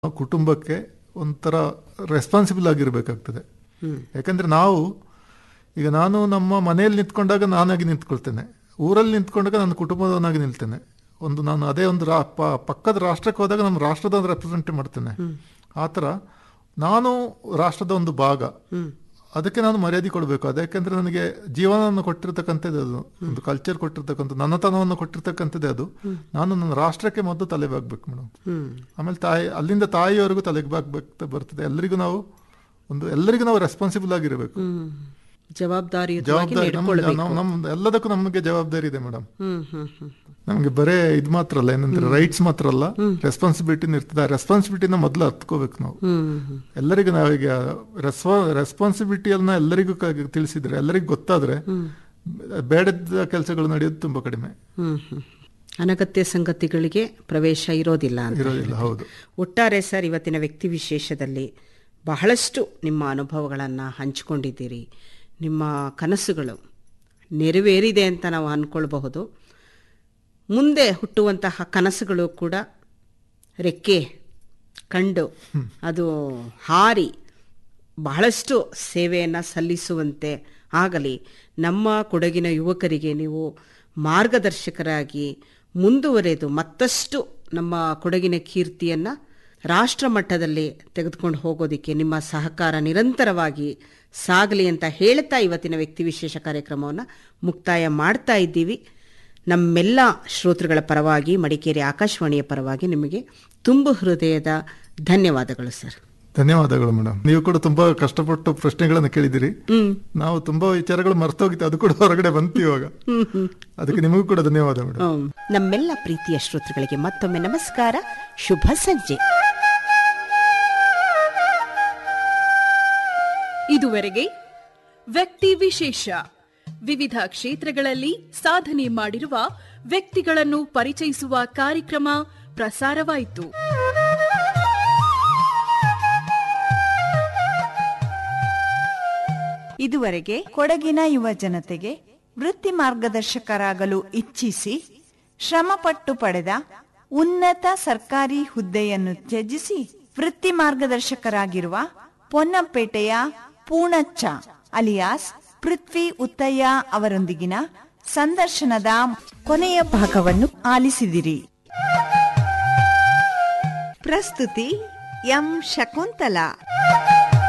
ನಾವು ಕುಟುಂಬಕ್ಕೆ ಒಂಥರ ರೆಸ್ಪಾನ್ಸಿಬಲ್ ಆಗಿರಬೇಕಾಗ್ತದೆ ಯಾಕಂದ್ರೆ ನಾವು ಈಗ ನಾನು ನಮ್ಮ ಮನೆಯಲ್ಲಿ ನಿಂತ್ಕೊಂಡಾಗ ನಾನಾಗಿ ನಿಂತ್ಕೊಳ್ತೇನೆ ಊರಲ್ಲಿ ನಿಂತ್ಕೊಂಡಾಗ ನನ್ನ ಕುಟುಂಬದವನಾಗಿ ನಿಲ್ತೇನೆ ಒಂದು ನಾನು ಅದೇ ಒಂದು ರಾ ಪ- ಪಕ್ಕದ ರಾಷ್ಟ್ರಕ್ಕೆ ಹೋದಾಗ ನಮ್ಮ ರಾಷ್ಟ್ರದ ಒಂದು ರೆಪ್ರೆಸೆಂಟ್ ಮಾಡ್ತೇನೆ ಆ ಥರ ನಾನು ರಾಷ್ಟ್ರದ ಒಂದು ಭಾಗ ಅದಕ್ಕೆ ನಾನು ಮರ್ಯಾದೆ ಕೊಡಬೇಕು ಅದಕ್ಕೆಂದ್ರೆ ನನಗೆ ಜೀವನವನ್ನು ಕೊಟ್ಟಿರ್ತಕ್ಕಂಥದ್ದು ಅದು ಒಂದು ಕಲ್ಚರ್ ಕೊಟ್ಟಿರ್ತಕ್ಕಂಥ ನನ್ನತನವನ್ನು ಕೊಟ್ಟಿರ್ತಕ್ಕಂಥದ್ದೇ ಅದು ನಾನು ನನ್ನ ರಾಷ್ಟ್ರಕ್ಕೆ ಮೊದಲು ತಲೆಬಾಗ್ಬೇಕು ಮೇಡಮ್ ಆಮೇಲೆ ತಾಯಿ ಅಲ್ಲಿಂದ ತಾಯಿಯವರೆಗೂ ತಲೆಗೆ ಬಾಗ್ಬೇಕು ಬರ್ತದೆ ಎಲ್ಲರಿಗೂ ನಾವು ಒಂದು ಎಲ್ಲರಿಗೂ ನಾವು ರೆಸ್ಪಾನ್ಸಿಬಲ್ ಆಗಿರಬೇಕು ಜವಾಬ್ದಾರಿಯುತವಾಗಿ ಜವಾಬ್ದಾರಿ ನಮ್ಮ ನಡ್ಕೊಳ್ಬೇಕು ನಮ್ಮ- ನಮ್ಮ ಎಲ್ಲದಕ್ಕೂ ನಮಗೆ ಜವಾಬ್ದಾರಿ ಇದೆ ಮೇಡಮ್ ಹ್ಮ್ ಹ್ಮ್ ಹ್ಮ್ ನಮಗೆ ಬರೇ ಇದು ಮಾತ್ರ ಅಲ್ಲ ಏನಂದ್ರೆ ರೈಟ್ಸ್ ಮಾತ್ರ ಅಲ್ಲ ರೆಸ್ಪಾನ್ಸಿಬಿಲಿಟಿನ ಇರ್ತದೆ ಆ ರೆಸ್ಪಾನ್ಸಿಬಿಲಿಟಿನ ಮೊದಲು ಹತ್ಕೋಬೇಕು ನಾವು ಹ್ಮ್ ಹ್ಮ್ ಎಲ್ಲರಿಗೂ ನಾವೀಗ ರೆಸ್ಪಾ ರೆಸ್ಪಾನ್ಸಿಬಿಲಿಟಿಯನ್ನ ಎಲ್ಲರಿಗೂ ಕ- ತಿಳಿಸಿದ್ರೆ ಎಲ್ಲರಿಗೂ ಗೊತ್ತಾದ್ರೆ ಬೇಡದ ಕೆಲಸಗಳು ನಡೆಯೋದು ತುಂಬಾ ಕಡಿಮೆ ಹ್ಮ್ ಹ್ಮ್ ಅನಗತ್ಯ ಸಂಗತಿಗಳಿಗೆ ಪ್ರವೇಶ ಇರೋದಿಲ್ಲ ಅಂತ ಇರೋದಿಲ್ಲ ಹೌದು ಒಟ್ಟಾರೆ ಸರ್ ಇವತ್ತಿನ ವ್ಯಕ್ತಿ ವಿಶೇಷದಲ್ಲಿ ಬಹಳಷ್ಟು ನಿಮ್ಮ ಅನುಭವಗಳನ್ನು ಹಂಚಿಕೊಂಡಿದ್ದೀರಿ ನಿಮ್ಮ ಕನಸುಗಳು ನೆರವೇರಿದೆ ಅಂತ ನಾವು ಅಂದ್ಕೊಳ್ಬಹುದು ಮುಂದೆ ಹುಟ್ಟುವಂತಹ ಕನಸುಗಳು ಕೂಡ ರೆಕ್ಕೆ ಕಂಡು ಅದು ಹಾರಿ ಬಹಳಷ್ಟು ಸೇವೆಯನ್ನು ಸಲ್ಲಿಸುವಂತೆ ಆಗಲಿ ನಮ್ಮ ಕೊಡಗಿನ ಯುವಕರಿಗೆ ನೀವು ಮಾರ್ಗದರ್ಶಕರಾಗಿ ಮುಂದುವರೆದು ಮತ್ತಷ್ಟು ನಮ್ಮ ಕೊಡಗಿನ ಕೀರ್ತಿಯನ್ನು ರಾಷ್ಟ್ರ ಮಟ್ಟದಲ್ಲಿ ತೆಗೆದುಕೊಂಡು ಹೋಗೋದಕ್ಕೆ ನಿಮ್ಮ ಸಹಕಾರ ನಿರಂತರವಾಗಿ ಸಾಗಲಿ ಅಂತ ಹೇಳ್ತಾ ಇವತ್ತಿನ ವ್ಯಕ್ತಿ ವಿಶೇಷ ಕಾರ್ಯಕ್ರಮವನ್ನು ಮುಕ್ತಾಯ ಮಾಡ್ತಾ ಇದ್ದೀವಿ ನಮ್ಮೆಲ್ಲ ಶ್ರೋತೃಗಳ ಪರವಾಗಿ ಮಡಿಕೇರಿ ಆಕಾಶವಾಣಿಯ ಪರವಾಗಿ ನಿಮಗೆ ತುಂಬು ಹೃದಯದ ಧನ್ಯವಾದಗಳು ಸರ್ ಧನ್ಯವಾದಗಳು ಮೇಡಮ್ ನೀವು ಕೂಡ ತುಂಬಾ ಕಷ್ಟಪಟ್ಟು ಪ್ರಶ್ನೆಗಳನ್ನು ಕೇಳಿದಿರಿ ಹ್ಮ್ ನಾವು ತುಂಬಾ ವಿಚಾರಗಳು ಮರ್ತೋಗಿತ್ತು ಅದು ಕೂಡ ಹೊರಗಡೆ ಬಂತು ಇವಾಗ ಅದಕ್ಕೆ ನಿಮಗೂ ಕೂಡ ಧನ್ಯವಾದ ಮೇಡಮ್ ಹ್ಮ್. ನಮ್ಮೆಲ್ಲ ಪ್ರೀತಿಯ ಶ್ರೋತೃಗಳಿಗೆ ಮತ್ತೊಮ್ಮೆ ನಮಸ್ಕಾರ ಶುಭ ಸಂಜೆ ಇದುವರೆಗೆ ವ್ಯಕ್ತಿ ವಿಶೇಷ ವಿವಿಧ ಕ್ಷೇತ್ರಗಳಲ್ಲಿ ಸಾಧನೆ ಮಾಡಿರುವ ವ್ಯಕ್ತಿಗಳನ್ನು ಪರಿಚಯಿಸುವ ಕಾರ್ಯಕ್ರಮ ಪ್ರಸಾರವಾಯಿತು ಇದುವರೆಗೆ ಕೊಡಗಿನ ಯುವ ಜನತೆಗೆ ವೃತ್ತಿ ಮಾರ್ಗದರ್ಶಕರಾಗಲು ಇಚ್ಛಿಸಿ ಶ್ರಮಪಟ್ಟು ಪಡೆದ ಉನ್ನತ ಸರ್ಕಾರಿ ಹುದ್ದೆಯನ್ನು ತ್ಯಜಿಸಿ ವೃತ್ತಿ ಮಾರ್ಗದರ್ಶಕರಾಗಿರುವ ಪೊನ್ನಂಪೇಟೆಯ ಪೂಣಚ್ಚ ಅಲಿಯಾಸ್ ಪೃಥ್ವಿ ಉತ್ತಯ್ಯ ಅವರೊಂದಿಗಿನ ಸಂದರ್ಶನದ ಕೊನೆಯ ಭಾಗವನ್ನು ಆಲಿಸಿದಿರಿ ಪ್ರಸ್ತುತಿ ಎಂ ಶಕುಂತಲಾ